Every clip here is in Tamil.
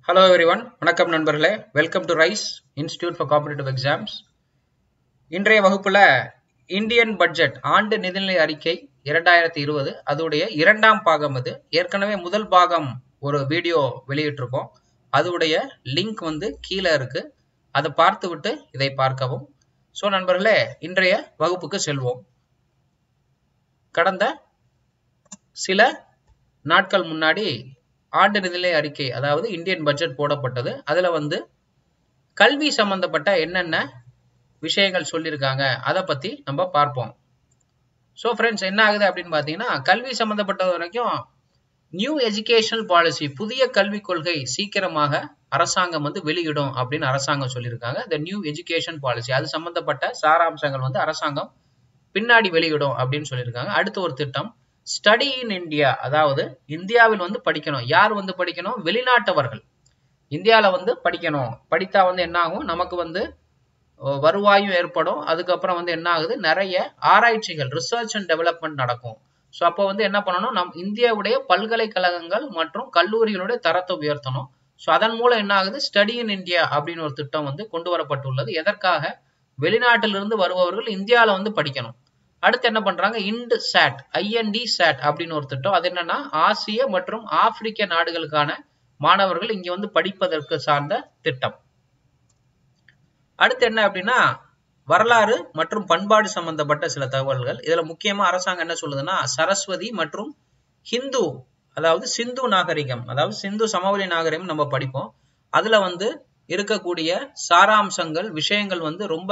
ஹலோ எவ்ரிவன் வணக்கம் நண்பர்களே welcome to rise institute for competitive exams இன்றைய வகுப்புல இந்தியன் பட்ஜெட் ஆண்டு நிதிநிலை அறிக்கை இரண்டாயிரத்தி இருபது அதோடைய இரண்டாம் பாகம் அது ஏற்கனவே முதல் பாகம் ஒரு வீடியோ வெளியிட்டிருக்கோம் அதோடைய லிங்க் வந்து கீழே இருக்கு அதை பார்த்து விட்டு இதை பார்க்கவும் ஸோ நண்பர்களே இன்றைய வகுப்புக்கு செல்வோம் கடந்த சில நாட்கள் முன்னாடி ஆண்டு நிதிநிலை அறிக்கை அதாவது இந்தியன் பட்ஜெட் போடப்பட்டது அதுல வந்து கல்வி சம்பந்தப்பட்ட என்னென்ன விஷயங்கள் சொல்லியிருக்காங்க அதை பத்தி நம்ம பார்ப்போம் ஸோ ஃப்ரெண்ட்ஸ் என்ன ஆகுது அப்படின்னு பார்த்தீங்கன்னா கல்வி சம்பந்தப்பட்டது வரைக்கும் நியூ எஜுகேஷனல் பாலிசி புதிய கல்விக் கொள்கை சீக்கிரமாக அரசாங்கம் வந்து வெளியிடும் அப்படின்னு அரசாங்கம் சொல்லியிருக்காங்க இந்த நியூ எஜுகேஷன் பாலிசி அது சம்பந்தப்பட்ட சாராம்சங்கள் வந்து அரசாங்கம் பின்னாடி வெளியிடும் அப்படின்னு சொல்லியிருக்காங்க அடுத்த ஒரு திட்டம் ஸ்டடி இன் இந்தியா அதாவது இந்தியாவில் வந்து படிக்கணும் யார் வந்து படிக்கணும் வெளிநாட்டவர்கள் இந்தியாவில் வந்து படிக்கணும் படித்தா வந்து என்ன ஆகும் நமக்கு வந்து வருவாயும் ஏற்படும் அதுக்கப்புறம் வந்து என்ன ஆகுது நிறைய ஆராய்ச்சிகள் ரிசர்ச் அண்ட் டெவலப்மெண்ட் நடக்கும் ஸோ அப்போ வந்து என்ன பண்ணணும் நம் இந்தியாவுடைய பல்கலைக்கழகங்கள் மற்றும் கல்லூரிகளுடைய தரத்தை உயர்த்தணும் ஸோ அதன் மூலம் என்ன ஆகுது ஸ்டடி இன் இந்தியா அப்படின்னு ஒரு திட்டம் வந்து கொண்டு வரப்பட்டுள்ளது எதற்காக வெளிநாட்டிலிருந்து வருபவர்கள் இந்தியாவில் வந்து படிக்கணும் அடுத்து என்ன பண்றாங்க இண்டு சாட் ஐஎன்டி சாட் அப்படின்னு ஒரு திட்டம் அது என்னன்னா ஆசிய மற்றும் ஆப்பிரிக்க நாடுகளுக்கான மாணவர்கள் இங்க வந்து படிப்பதற்கு சார்ந்த திட்டம் அடுத்து என்ன அப்படின்னா வரலாறு மற்றும் பண்பாடு சம்பந்தப்பட்ட சில தகவல்கள் இதுல முக்கியமா அரசாங்கம் என்ன சொல்லுதுன்னா சரஸ்வதி மற்றும் ஹிந்து அதாவது சிந்து நாகரிகம் அதாவது சிந்து சமவெளி நாகரிகம் நம்ம படிப்போம் அதுல வந்து இருக்கக்கூடிய சாராம்சங்கள் விஷயங்கள் வந்து ரொம்ப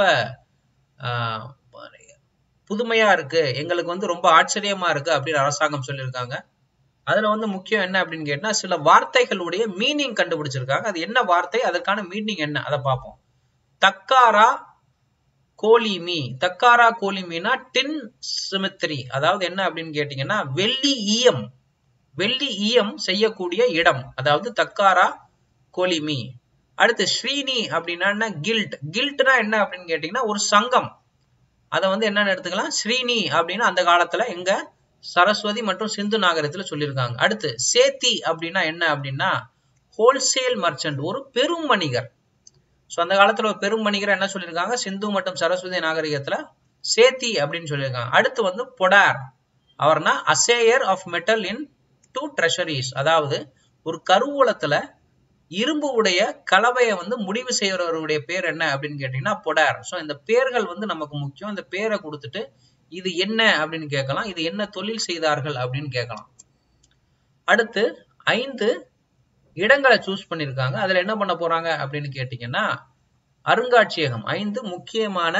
புதுமையா இருக்கு எங்களுக்கு வந்து ரொம்ப ஆச்சரியமா இருக்கு அப்படின்னு அரசாங்கம் சொல்லியிருக்காங்க அதுல வந்து முக்கியம் என்ன அப்படின்னு கேட்டா சில வார்த்தைகளுடைய மீனிங் கண்டுபிடிச்சிருக்காங்க அது என்ன வார்த்தை அதற்கான மீனிங் என்ன அதை பார்ப்போம் தக்காரா கோலிமி தக்காரா கோலிமினா டின் சிமித்ரி அதாவது என்ன அப்படின்னு கேட்டீங்கன்னா வெள்ளி ஈயம் வெள்ளி ஈயம் செய்யக்கூடிய இடம் அதாவது தக்காரா கோலிமி அடுத்து ஸ்ரீனி அப்படின்னா கில்ட் கில்ட்னா என்ன அப்படின்னு கேட்டீங்கன்னா ஒரு சங்கம் அதை வந்து என்னன்னு எடுத்துக்கலாம் ஸ்ரீனி அப்படின்னு அந்த காலத்துல எங்க சரஸ்வதி மற்றும் சிந்து நாகரத்துல சொல்லியிருக்காங்க அடுத்து சேத்தி அப்படின்னா என்ன அப்படின்னா ஹோல்சேல் மர்ச்சன்ட் ஒரு பெரும் வணிகர் ஸோ அந்த காலத்துல ஒரு பெரும் வணிகர் என்ன சொல்லியிருக்காங்க சிந்து மற்றும் சரஸ்வதி நாகரிகத்துல சேத்தி அப்படின்னு சொல்லியிருக்காங்க அடுத்து வந்து பொடார் அவர்னா assayer of metal into treasuries அதாவது ஒரு கருவூலத்துல இரும்பு உடைய கலவையை வந்து முடிவு செய்யறவருடைய பேர் என்ன அப்படின்னு கேட்டீங்கன்னா பொடார் ஸோ இந்த பேர்கள் வந்து நமக்கு முக்கியம் இந்த பேரை கொடுத்துட்டு இது என்ன அப்படின்னு கேட்கலாம் இது என்ன தொழில் செய்தார்கள் அப்படின்னு கேட்கலாம் அடுத்து ஐந்து இடங்களை சூஸ் பண்ணியிருக்காங்க அதுல என்ன பண்ண போறாங்க அப்படின்னு கேட்டீங்கன்னா அருங்காட்சியகம் ஐந்து முக்கியமான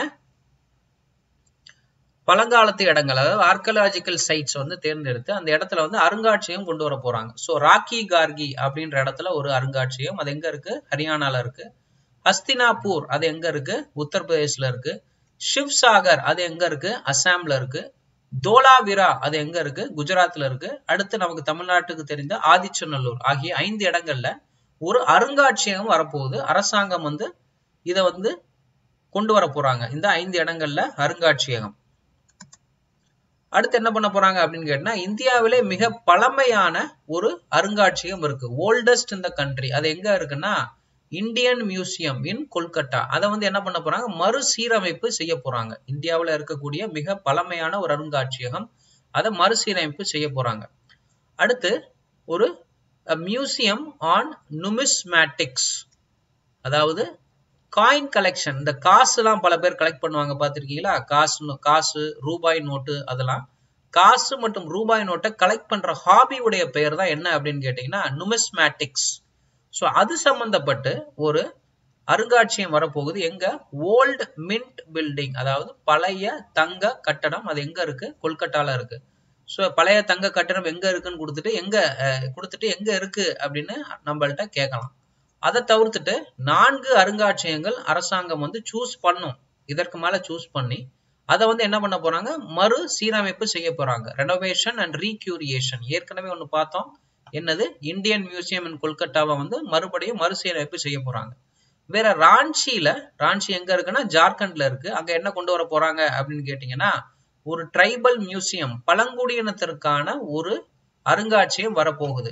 பழங்காலத்து இடங்கள் அதாவது ஆர்கலாஜிக்கல் சைட்ஸ் வந்து தேர்ந்தெடுத்து அந்த இடத்துல வந்து அருங்காட்சியகம் கொண்டு வர போறாங்க ஸோ ராக்கி கார்கி அப்படின்ற இடத்துல ஒரு அருங்காட்சியகம் அது எங்க இருக்கு ஹரியானால இருக்கு ஹஸ்தினாப்பூர் அது எங்க இருக்கு உத்தரப்பிரதேஷ்ல இருக்கு ஷிவ்சாகர் அது எங்க இருக்கு அசாம்ல இருக்கு தோலாவிரா அது எங்க இருக்கு குஜராத்ல இருக்கு அடுத்து நமக்கு தமிழ்நாட்டுக்கு தெரிந்த ஆதிச்சநல்லூர் ஆகிய ஐந்து இடங்கள்ல ஒரு அருங்காட்சியகம் வரப்போகுது அரசாங்கம் வந்து இதை வந்து கொண்டு வர போறாங்க இந்த ஐந்து இடங்கள்ல அருங்காட்சியகம் அடுத்து என்ன பண்ண போறாங்க அப்படின்னு கேட்டா இந்தியாவிலே மிக பழமையான ஒரு அருங்காட்சியகம் இருக்கு ஓல்டஸ்ட் இந்த கண்ட்ரி அது எங்க இருக்குன்னா இந்தியன் மியூசியம் இன் கொல்கட்டா அதை வந்து என்ன பண்ண போறாங்க மறுசீரமைப்பு செய்ய போறாங்க இந்தியாவில் இருக்கக்கூடிய மிக பழமையான ஒரு அருங்காட்சியகம் அதை மறுசீரமைப்பு செய்ய போறாங்க அடுத்து ஒரு மியூசியம் ஆன் நுமிஸ்மேட்டிக்ஸ் அதாவது காயின் கலெக்ஷன் இந்த காசுலாம் பல பேர் கலெக்ட் பண்ணுவாங்க பார்த்துருக்கீங்களா காசு காசு ரூபாய் நோட்டு அதெல்லாம் காசு மற்றும் ரூபாய் நோட்டை கலெக்ட் பண்ற ஹாபி உடைய பெயர் தான் என்ன அப்படின்னு கேட்டீங்கன்னா நுமிஸ்மேட்டிக்ஸ் ஸோ அது சம்பந்தப்பட்டு ஒரு அருங்காட்சியம் வரப்போகுது எங்க ஓல்டு மின்ட் பில்டிங் அதாவது பழைய தங்க கட்டடம் அது எங்க இருக்கு கொல்கட்டால இருக்கு ஸோ பழைய தங்க கட்டடம் எங்க இருக்குன்னு கொடுத்துட்டு எங்க கொடுத்துட்டு எங்க இருக்கு அப்படின்னு நம்மள்ட்ட கேட்கலாம் அதை தவிர்த்துட்டு நான்கு அருங்காட்சியகங்கள் அரசாங்கம் வந்து சூஸ் பண்ணும் இதற்கு மேல சூஸ் பண்ணி அதை வந்து என்ன பண்ண போறாங்க மறு சீரமைப்பு செய்ய போறாங்க ரெனோவேஷன் அண்ட் ரீக்யூரியேஷன் ஏற்கனவே ஒன்று பார்த்தோம் என்னது இந்தியன் மியூசியம் இன் கொல்கட்டாவை வந்து மறுபடியும் மறுசீரமைப்பு செய்ய போறாங்க வேற ராஞ்சியில ராஞ்சி எங்க இருக்குன்னா ஜார்க்கண்ட்ல இருக்கு அங்க என்ன கொண்டு வர போறாங்க அப்படின்னு கேட்டீங்கன்னா ஒரு ட்ரைபல் மியூசியம் பழங்குடியினத்திற்கான ஒரு அருங்காட்சியகம் வரப்போகுது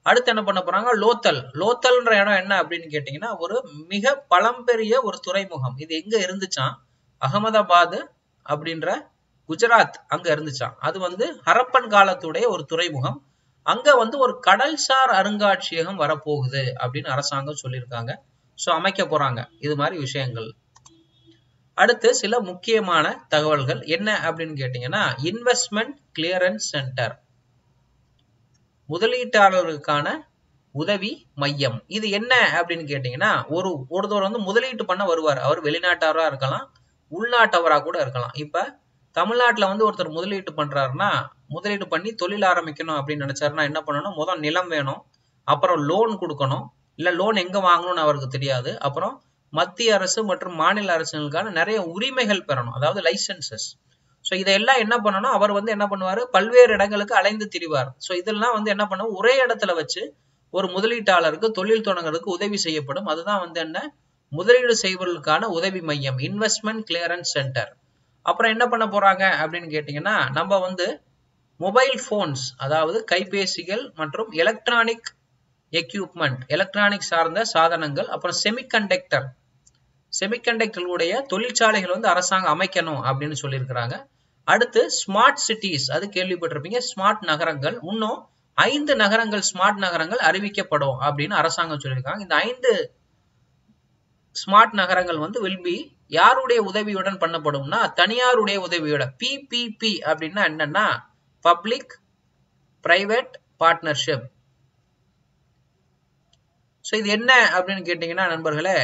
அடுத்து என்ன பண்ண போறாங்க லோத்தல் லோத்தல்ன்ற இடம் என்ன அப்படின்னு கேட்டீங்கன்னா ஒரு மிக பழம்பெரிய ஒரு துறைமுகம் இது எங்க இருந்துச்சான் அகமதாபாத் அப்படின்ற குஜராத் அங்க இருந்துச்சான் அது வந்து ஹரப்பன் காலத்துடைய ஒரு துறைமுகம் அங்க வந்து ஒரு கடல்சார் அருங்காட்சியகம் வரப்போகுது அப்படின்னு அரசாங்கம் சொல்லியிருக்காங்க சோ அமைக்க போறாங்க இது மாதிரி விஷயங்கள் அடுத்து சில முக்கியமான தகவல்கள் என்ன அப்படின்னு கேட்டீங்கன்னா இன்வெஸ்ட்மெண்ட் கிளியரன்ஸ் சென்டர் முதலீட்டாளர்களுக்கான உதவி மையம் இது என்ன அப்படின்னு கேட்டீங்கன்னா ஒரு ஒருத்தர் வந்து முதலீட்டு பண்ண வருவார் அவர் வெளிநாட்டவரா இருக்கலாம் உள்நாட்டவரா கூட இருக்கலாம் இப்ப தமிழ்நாட்டுல வந்து ஒருத்தர் முதலீட்டு பண்றாருன்னா முதலீடு பண்ணி தொழில் ஆரம்பிக்கணும் அப்படின்னு நினைச்சாருன்னா என்ன பண்ணணும் முதல் நிலம் வேணும் அப்புறம் லோன் கொடுக்கணும் இல்ல லோன் எங்க வாங்கணும்னு அவருக்கு தெரியாது அப்புறம் மத்திய அரசு மற்றும் மாநில அரசுகளுக்கான நிறைய உரிமைகள் பெறணும் அதாவது லைசன்சஸ் ஸோ இதெல்லாம் என்ன பண்ணணும் அவர் வந்து என்ன பண்ணுவாரு பல்வேறு இடங்களுக்கு அலைந்து திரிவார் ஸோ இதெல்லாம் வந்து என்ன பண்ணும் ஒரே இடத்துல வச்சு ஒரு முதலீட்டாளருக்கு தொழில் தொடங்குறதுக்கு உதவி செய்யப்படும் அதுதான் வந்து என்ன முதலீடு செய்வதற்கான உதவி மையம் இன்வெஸ்ட்மெண்ட் கிளியரன்ஸ் சென்டர் அப்புறம் என்ன பண்ண போறாங்க அப்படின்னு கேட்டீங்கன்னா நம்ம வந்து மொபைல் போன்ஸ் அதாவது கைபேசிகள் மற்றும் எலக்ட்ரானிக் எக்யூப்மெண்ட் எலக்ட்ரானிக் சார்ந்த சாதனங்கள் அப்புறம் செமிகண்டக்டர் செமிகண்டக்டர்களுடைய தொழிற்சாலைகள் வந்து அரசாங்கம் அமைக்கணும் அப்படின்னு சொல்லியிருக்கிறாங்க அடுத்து ஸ்மார்ட் சிட்டிஸ் அது கேள்விப்பட்டிருப்பீங்க ஸ்மார்ட் நகரங்கள் இன்னும் ஐந்து நகரங்கள் ஸ்மார்ட் நகரங்கள் அறிவிக்கப்படும் அப்படின்னு அரசாங்கம் சொல்லியிருக்காங்க இந்த ஐந்து ஸ்மார்ட் நகரங்கள் வந்து வில் பி யாருடைய உதவியுடன் பண்ணப்படும்னா தனியாருடைய உதவியோட பிபிபி அப்படின்னா என்னன்னா பப்ளிக் பிரைவேட் பார்ட்னர்ஷிப் ஸோ இது என்ன அப்படின்னு கேட்டீங்கன்னா நண்பர்களே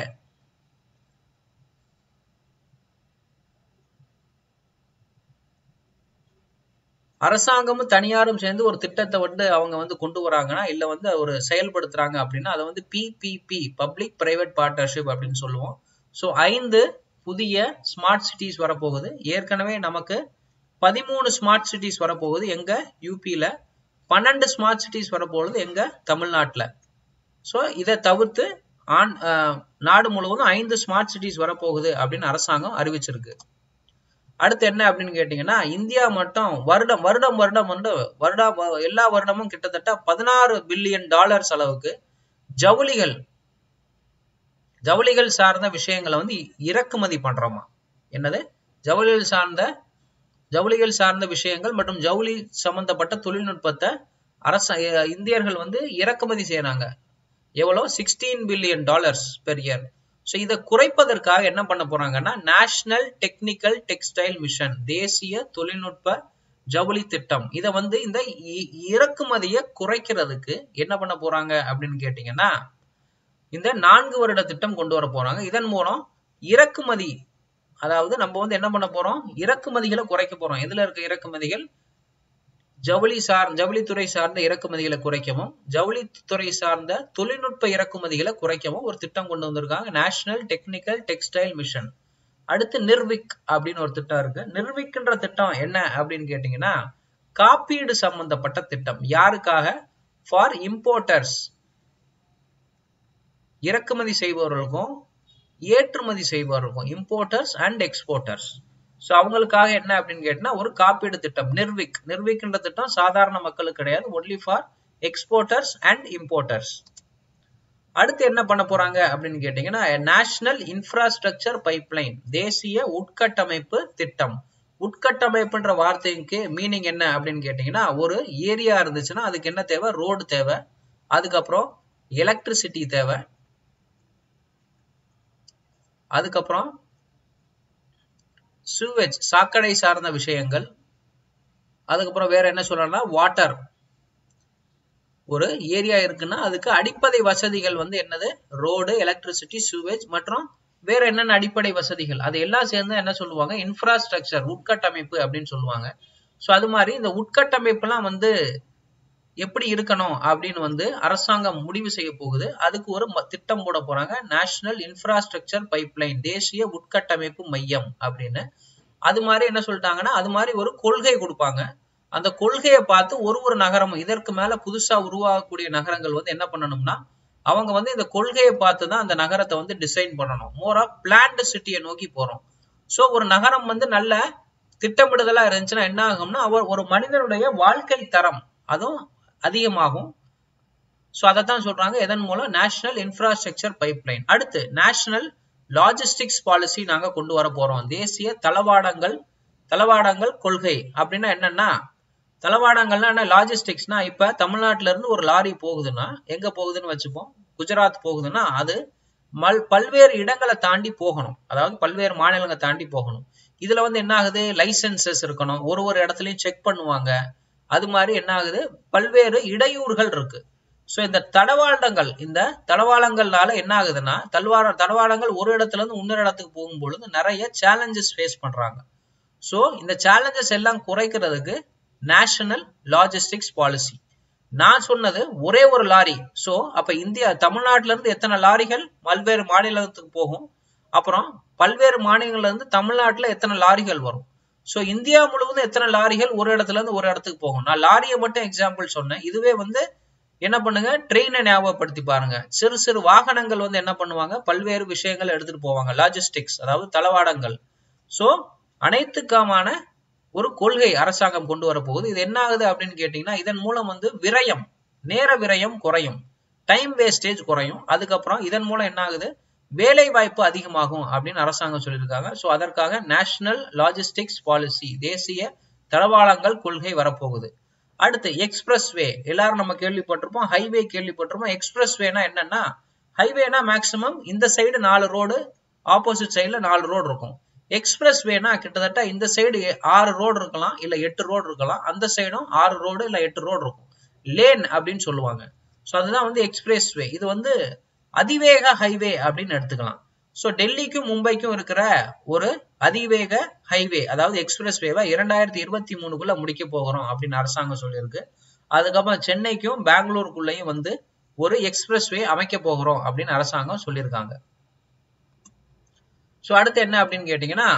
அரசாங்கமும் தனியாரும் சேர்ந்து ஒரு திட்டத்தை வந்து அவங்க வந்து கொண்டு வராங்கன்னா இல்ல வந்து ஒரு செயல்படுத்துறாங்க அப்படின்னா அதை வந்து பிபிபி பப்ளிக் பிரைவேட் பார்ட்னர்ஷிப் அப்படின்னு சொல்லுவோம் ஸோ ஐந்து புதிய ஸ்மார்ட் சிட்டிஸ் வரப்போகுது ஏற்கனவே நமக்கு பதிமூணு ஸ்மார்ட் சிட்டிஸ் வரப்போகுது எங்க யூபியில பன்னெண்டு ஸ்மார்ட் சிட்டிஸ் வரப்போகுது எங்க தமிழ்நாட்டில் ஸோ இதை தவிர்த்து ஆன் நாடு முழுவதும் ஐந்து ஸ்மார்ட் சிட்டிஸ் வரப்போகுது அப்படின்னு அரசாங்கம் அறிவிச்சிருக்கு அடுத்து என்ன அப்படின்னு கேட்டீங்கன்னா இந்தியா மட்டும் வருடம் வருடம் வருடம் வந்து வருடா எல்லா வருடமும் கிட்டத்தட்ட பதினாறு பில்லியன் டாலர்ஸ் அளவுக்கு ஜவுளிகள் ஜவுளிகள் சார்ந்த விஷயங்களை வந்து இறக்குமதி பண்றோமா என்னது ஜவுளிகள் சார்ந்த ஜவுளிகள் சார்ந்த விஷயங்கள் மற்றும் ஜவுளி சம்பந்தப்பட்ட தொழில்நுட்பத்தை அரச இந்தியர்கள் வந்து இறக்குமதி செய்யறாங்க எவ்வளோ sixteen billion dollars per year so இதை குறைப்பதற்காக என்ன பண்ண போறாங்கன்னா நேஷனல் டெக்னிக்கல் டெக்ஸ்டைல் மிஷன் தேசிய தொழில்நுட்ப ஜவுளி திட்டம் இதை வந்து இந்த இறக்குமதியை குறைக்கிறதுக்கு என்ன பண்ண போறாங்க அப்படின்னு கேட்டீங்கன்னா இந்த நான்கு வருட திட்டம் கொண்டு வர போறாங்க இதன் மூலம் இறக்குமதி அதாவது நம்ம வந்து என்ன பண்ண போறோம் இறக்குமதிகளை குறைக்க போறோம் எதுல இருக்க இறக்குமதிகள் ஜவுளி சார் ஜவுளித்துறை சார்ந்த இறக்குமதிகளை குறைக்கவும் ஜவுளித்துறை சார்ந்த தொழில்நுட்ப இறக்குமதிகளை குறைக்கவும் ஒரு திட்டம் கொண்டு வந்திருக்காங்க நேஷனல் டெக்னிக்கல் டெக்ஸ்டைல் மிஷன் அடுத்து நிர்விக் அப்படின்னு ஒரு திட்டம் இருக்கு நிர்விக்ன்ற திட்டம் என்ன அப்படின்னு கேட்டீங்கன்னா காப்பீடு சம்பந்தப்பட்ட திட்டம் யாருக்காக ஃபார் இம்போர்ட்டர்ஸ் இறக்குமதி செய்பவர்களுக்கும் ஏற்றுமதி செய்பவர்களுக்கும் இம்போர்ட்டர்ஸ் அண்ட் எக்ஸ்போர்ட்டர்ஸ் ஸோ அவங்களுக்காக என்ன அப்படின்னு கேட்டினா ஒரு காப்பீடு திட்டம் நிர்விக் நிர்விக்ன்ற திட்டம் சாதாரண மக்களுக்கு கிடையாது only for exporters and importers அடுத்து என்ன பண்ண போறாங்க அப்படின்னு கேட்டீங்கன்னா நேஷனல் இன்ஃப்ராஸ்ட்ரக்சர் பைப்லைன் தேசிய உட்கட்டமைப்பு திட்டம் உட்கட்டமைப்புன்ற வார்த்தைக்கு மீனிங் என்ன அப்படின்னு கேட்டீங்கன்னா ஒரு ஏரியா இருந்துச்சுன்னா அதுக்கு என்ன தேவை ரோடு தேவை அதுக்கப்புறம் எலக்ட்ரிசிட்டி தேவை அதுக்கப்புறம் சூவேஜ் சாக்கடை சார்ந்த விஷயங்கள் அதுக்கப்புறம் வேற என்ன சொல்லலாம்னா வாட்டர் ஒரு ஏரியா இருக்குன்னா அதுக்கு அடிப்படை வசதிகள் வந்து என்னது ரோடு எலக்ட்ரிசிட்டி சூவேஜ் மற்றும் வேற என்னென்ன அடிப்படை வசதிகள் அது எல்லாம் சேர்ந்து என்ன சொல்லுவாங்க இன்ஃப்ராஸ்ட்ரக்சர் உட்கட்டமைப்பு அப்படின்னு சொல்லுவாங்க ஸோ அது மாதிரி இந்த உட்கட்டமைப்புலாம் வந்து எப்படி இருக்கணும் அப்படின்னு வந்து அரசாங்கம் முடிவு செய்ய போகுது அதுக்கு ஒரு திட்டம் போட போறாங்க நேஷனல் இன்ஃப்ராஸ்ட்ரக்சர் பைப்லைன் தேசிய உட்கட்டமைப்பு மையம் அப்படின்னு அது மாதிரி என்ன சொல்லிட்டாங்கன்னா அது மாதிரி ஒரு கொள்கை கொடுப்பாங்க அந்த கொள்கையை பார்த்து ஒரு ஒரு நகரமும் இதற்கு மேல புதுசா உருவாகக்கூடிய நகரங்கள் வந்து என்ன பண்ணணும்னா அவங்க வந்து இந்த கொள்கையை பார்த்து தான் அந்த நகரத்தை வந்து டிசைன் பண்ணணும் மோரா பிளான்டு சிட்டியை நோக்கி போறோம் ஸோ ஒரு நகரம் வந்து நல்ல திட்டமிடுதலா இருந்துச்சுன்னா என்ன ஆகும்னா அவர் ஒரு மனிதனுடைய வாழ்க்கை தரம் அதுவும் அதிகமாகும் ஸோ அதை தான் சொல்றாங்க எதன் மூலம் நேஷனல் இன்ஃப்ராஸ்ட்ரக்சர் பைப்லைன் அடுத்து நேஷனல் லாஜிஸ்டிக்ஸ் பாலிசி நாங்க கொண்டு வர போறோம் தேசிய தளவாடங்கள் தளவாடங்கள் கொள்கை அப்படின்னா என்னன்னா தளவாடங்கள்னா என்ன லாஜிஸ்டிக்ஸ்னா இப்ப தமிழ்நாட்டுல இருந்து ஒரு லாரி போகுதுன்னா எங்க போகுதுன்னு வச்சுப்போம் குஜராத் போகுதுன்னா அது மல் பல்வேறு இடங்களை தாண்டி போகணும் அதாவது பல்வேறு மாநிலங்களை தாண்டி போகணும் இதுல வந்து என்ன ஆகுது லைசன்சஸ் இருக்கணும் ஒரு ஒரு இடத்துலயும் செக் பண்ணுவாங்க அது மாதிரி என்ன ஆகுது பல்வேறு இடையூறுகள் இருக்கு ஸோ இந்த தடவாளங்கள் இந்த தடவாளங்கள்னால என்ன ஆகுதுன்னா தல்வார தடவாளங்கள் ஒரு இடத்துல இருந்து இன்னொரு இடத்துக்கு போகும்பொழுது நிறைய சேலஞ்சஸ் ஃபேஸ் பண்றாங்க ஸோ இந்த சேலஞ்சஸ் எல்லாம் குறைக்கிறதுக்கு நேஷனல் லாஜிஸ்டிக்ஸ் பாலிசி நான் சொன்னது ஒரே ஒரு லாரி ஸோ அப்ப இந்தியா தமிழ்நாட்டில இருந்து எத்தனை லாரிகள் பல்வேறு மாநிலத்துக்கு போகும் அப்புறம் பல்வேறு மாநிலங்கள்ல இருந்து தமிழ்நாட்டுல எத்தனை லாரிகள் வரும் ஸோ இந்தியா முழுவதும் எத்தனை லாரிகள் ஒரு இடத்துல இருந்து ஒரு இடத்துக்கு போகும் நான் லாரியை மட்டும் எக்ஸாம்பிள் சொன்னேன் இதுவே வந்து என்ன பண்ணுங்க ட்ரெயினை ஞாபகப்படுத்தி பாருங்க சிறு சிறு வாகனங்கள் வந்து என்ன பண்ணுவாங்க பல்வேறு விஷயங்கள் எடுத்துட்டு போவாங்க லாஜிஸ்டிக்ஸ் அதாவது தளவாடங்கள் ஸோ அனைத்துக்கான ஒரு கொள்கை அரசாங்கம் கொண்டு வர போகுது இது என்ன ஆகுது அப்படின்னு கேட்டீங்கன்னா இதன் மூலம் வந்து விரயம் நேர விரயம் குறையும் டைம் வேஸ்டேஜ் குறையும் அதுக்கப்புறம் இதன் மூலம் என்ன ஆகுது வேலை வாய்ப்பு அதிகமாகும் அப்படின்னு அரசாங்கம் சொல்லியிருக்காங்க ஸோ அதற்காக நேஷனல் லாஜிஸ்டிக்ஸ் பாலிசி தேசிய தளவாளங்கள் கொள்கை வரப்போகுது அடுத்து எக்ஸ்பிரஸ் வே எல்லாரும் நம்ம கேள்விப்பட்டிருப்போம் ஹைவே கேள்விப்பட்டிருப்போம் எக்ஸ்பிரஸ் வேனா என்னன்னா ஹைவேனா மேக்சிமம் இந்த சைடு நாலு ரோடு ஆப்போசிட் சைடுல நாலு ரோடு இருக்கும் எக்ஸ்பிரஸ் வேனா கிட்டத்தட்ட இந்த சைடு ஆறு ரோடு இருக்கலாம் இல்ல எட்டு ரோடு இருக்கலாம் அந்த சைடும் ஆறு ரோடு இல்ல எட்டு ரோடு இருக்கும் லேன் அப்படின்னு சொல்லுவாங்க ஸோ அதுதான் வந்து எக்ஸ்பிரஸ் வே இது வந்து அதிவேக ஹைவே அப்படின்னு எடுத்துக்கலாம் ஸோ டெல்லிக்கும் மும்பைக்கும் இருக்கிற ஒரு அதிவேக ஹைவே அதாவது எக்ஸ்பிரஸ் வேவை இரண்டாயிரத்தி இருபத்தி மூணுக்குள்ள முடிக்க போகிறோம் அப்படின்னு அரசாங்கம் சொல்லியிருக்கு அதுக்கப்புறம் சென்னைக்கும் பெங்களூருக்குள்ளேயும் வந்து ஒரு எக்ஸ்பிரஸ் வே அமைக்க போகிறோம் அப்படின்னு அரசாங்கம் சொல்லியிருக்காங்க ஸோ அடுத்து என்ன அப்படின்னு கேட்டீங்கன்னா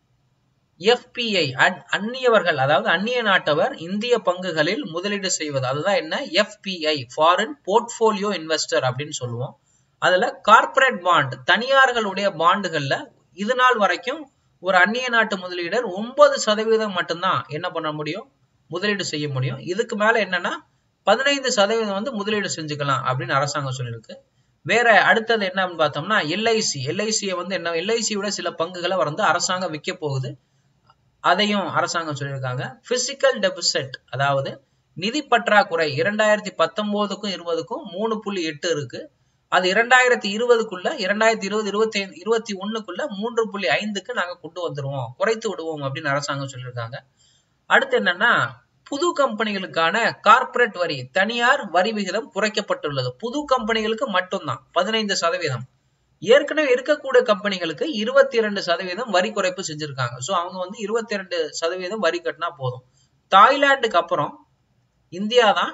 எஃபிஐ அந்நியவர்கள் அதாவது அந்நிய நாட்டவர் இந்திய பங்குகளில் முதலீடு செய்வது அதுதான் என்ன எஃபிஐ ஃபாரின் போர்ட்ஃபோலியோ இன்வெஸ்டர் அப்படின்னு சொல்லுவோம் அதுல கார்பரேட் பாண்ட் தனியார்களுடைய பாண்டுகள்ல இது நாள் வரைக்கும் ஒரு அந்நிய நாட்டு முதலீடர் ஒன்பது சதவீதம் மட்டும்தான் என்ன பண்ண முடியும் முதலீடு செய்ய முடியும் இதுக்கு மேல என்னன்னா பதினைந்து சதவீதம் வந்து முதலீடு செஞ்சுக்கலாம் அப்படின்னு அரசாங்கம் சொல்லியிருக்கு வேற அடுத்தது என்ன அப்படின்னு பார்த்தோம்னா எல்ஐசி எல்ஐசியை வந்து என்ன எல்ஐசியோட சில பங்குகளை வந்து அரசாங்கம் விற்க போகுது அதையும் அரசாங்கம் சொல்லியிருக்காங்க பிசிக்கல் டெபிசிட் அதாவது நிதி பற்றாக்குறை இரண்டாயிரத்தி பத்தொன்பதுக்கும் இருபதுக்கும் மூணு புள்ளி எட்டு இருக்கு அது இரண்டாயிரத்தி இருபதுக்குள்ள இரண்டாயிரத்தி இருபது இருபத்தி ஐந்து இருபத்தி ஒண்ணுக்குள்ள மூன்று புள்ளி ஐந்துக்கு நாங்க கொண்டு வந்துருவோம் குறைத்து விடுவோம் அப்படின்னு அரசாங்கம் சொல்லியிருக்காங்க அடுத்து என்னன்னா புது கம்பெனிகளுக்கான கார்ப்பரேட் வரி தனியார் வரி விகிதம் குறைக்கப்பட்டுள்ளது புது கம்பெனிகளுக்கு மட்டும்தான் பதினைந்து சதவீதம் ஏற்கனவே இருக்கக்கூடிய கம்பெனிகளுக்கு இருபத்தி இரண்டு சதவீதம் வரி குறைப்பு செஞ்சிருக்காங்க ஸோ அவங்க வந்து இருபத்தி இரண்டு சதவீதம் வரி கட்டினா போதும் தாய்லாந்துக்கு அப்புறம் இந்தியா தான்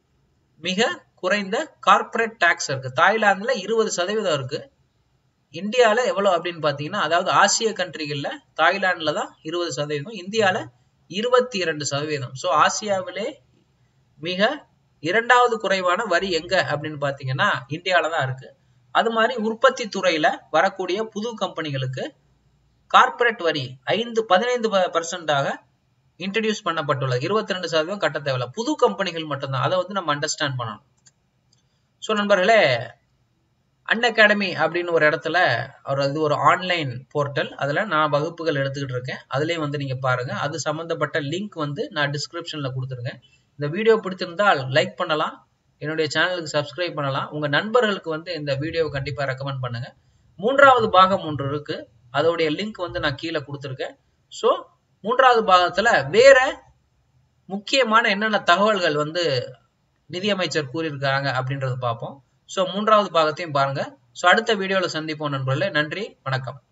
மிக குறைந்த கார்ப்பரேட் டாக்ஸ் இருக்கு தாய்லாந்துல இருபது சதவீதம் இருக்கு இந்தியால எவ்வளவு அப்படின்னு பாத்தீங்கன்னா அதாவது ஆசிய கண்ட்ரிகள்ல தாய்லாந்துல தான் இருபது சதவீதம் இந்தியால இருபத்தி இரண்டு சதவீதம் ஸோ ஆசியாவிலே மிக இரண்டாவது குறைவான வரி எங்க அப்படின்னு பாத்தீங்கன்னா இந்தியால தான் இருக்கு அது மாதிரி உற்பத்தி துறையில வரக்கூடிய புது கம்பெனிகளுக்கு கார்ப்பரேட் வரி ஐந்து பதினைந்து பர்சன்டாக இன்ட்ரடியூஸ் பண்ணப்பட்டுள்ளது இருபத்தி ரெண்டு சதவீதம் கட்ட தேவையில்ல புது கம்பெனிகள் மட்டும்தான் அதை வந்து நம்ம அண்டர்ஸ்டாண்ட் பண்ணணும் ஸோ நண்பர்களே அன் அகாடமி அப்படின்னு ஒரு இடத்துல ஒரு இது ஒரு ஆன்லைன் போர்ட்டல் அதில் நான் வகுப்புகள் எடுத்துக்கிட்டு இருக்கேன் அதுலேயும் வந்து நீங்கள் பாருங்க அது சம்மந்தப்பட்ட லிங்க் வந்து நான் டிஸ்கிரிப்ஷனில் கொடுத்துருக்கேன் இந்த வீடியோ பிடிச்சிருந்தால் லைக் பண்ணலாம் என்னுடைய சேனலுக்கு சப்ஸ்கிரைப் பண்ணலாம் உங்கள் நண்பர்களுக்கு வந்து இந்த வீடியோவை கண்டிப்பாக ரெக்கமெண்ட் பண்ணுங்க மூன்றாவது பாகம் ஒன்று இருக்கு அதோடைய லிங்க் வந்து நான் கீழே கொடுத்துருக்கேன் ஸோ மூன்றாவது பாகத்தில் வேற முக்கியமான என்னென்ன தகவல்கள் வந்து நிதியமைச்சர் கூறியிருக்காங்க அப்படின்றத பார்ப்போம் ஸோ மூன்றாவது பாகத்தையும் பாருங்க ஸோ அடுத்த வீடியோவில் சந்திப்போம் நண்பர்களே நன்றி வணக்கம்